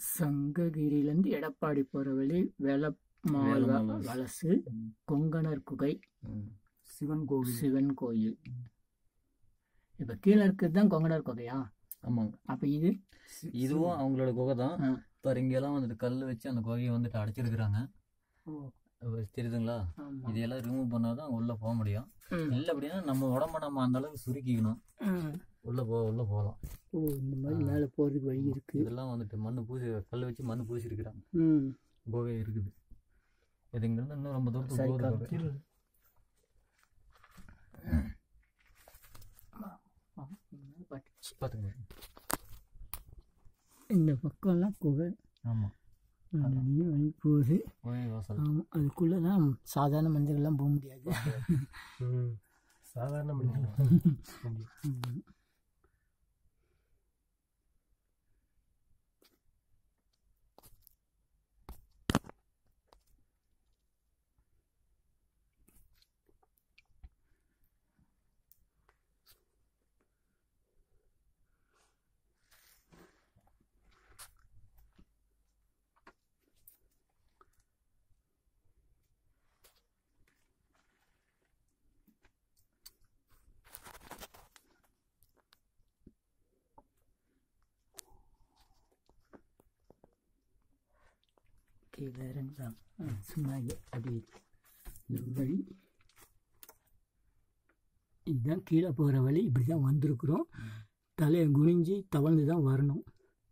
சங்ககிரியிலேருந்து எடப்பாடி போகிற வழி வெளமால் வேலம்மாள் வலசு ம். கொங்கணர் குகை ம். சிவன் கோவில் சிவன் கோயில் இப்போ கீழே இருக்கிறது தான் கொங்கணர் குகையா ஆமாங்க அப்போ இது சி- இதுவும் அவங்களோட குகை தான் ஆ. பாரு இங்கெல்லாம் வந்துட்டு கல் வச்சு அந்த குகையை வந்துட்டு அடைச்சிருக்கிறாங்க அது தெரியுதுங்களா ஆமா. இதையெல்லாம் ரிமூவ் பண்ணாதான் உள்ள போக முடியும் ம். இல்லை அப்படின்னா நம்ம உடம்ப நம்ம அந்த அளவுக்கு சுருக்கிக்கணும் ம். உள்ள போ உள்ள போகலாம் ஓ இந்த மாதிரி மேலே போகிறதுக்கு வழி இருக்கு இதெல்லாம் வந்துட்டு மண்ணு பூசி கல் வச்சு மண்ணு பூசி இருக்கிறாங்க ம் குகை இருக்குது இது இங்கிருந்து இன்னும் ரொம்ப தூரத்துக்கு சரி, போகுது குகை. கீழே பட்டுச்சு. பாத்துங்க இந்த பக்கம்லாம் குகை ஆமா அதுலேயும் வழி போகுது குகை வாசல் ஆமாம் அதுக்குள்ளே தான் சாதாரண மனிதர்கள்லாம் போக முடியாது ம். சாதாரண மனிதன் ம். கீழே இறங்கலாம் ஆ, சும்மா இங்க அப்படி இந்த வழி இதுதான் கீழே போகிற வழி இப்படி தான் வந்திருக்குறோம் தலையை குனிஞ்சு தவழ்ந்து தான் வரணும்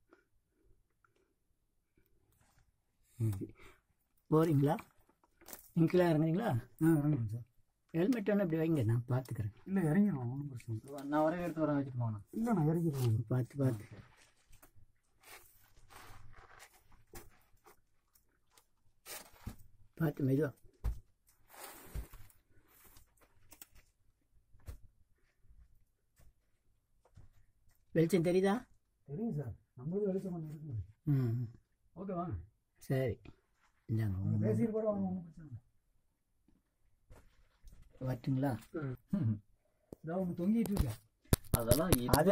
போகிறீங்களா நீங்கள் கீழே இறங்குறீங்களா ஆ இறங்குறேன் சார் ஹெல்மெட் ஒன்று இப்படி வைங்க நான் பார்த்துக்கிறேன் இல்லை இறங்கிடும் ஒன்றும் பிரச்சனை இல்லை நான் ஒரே எடுத்து வர வச்சுட்டு போனேன் இல்லை நான் இறங்கிடுவேன் பார்த்து பார்த்து பார்த்து மெதுவா வெளிச்சம் தெரியுதா தெரியும் சார் நம்மளும் வெளிச்சம் கொஞ்சம் இருக்குது ம் ஓகே வாங்க சரி இந்தாங்க நீங்கள் உங்க- பேசிட்டு கூட வாங்க ஒன்றும் பிரச்சனை இல்லை வரட்டுங்களா இதான் ஒன்று தொங்கிட்டு இருக்கேன் அதெல்லாம் அது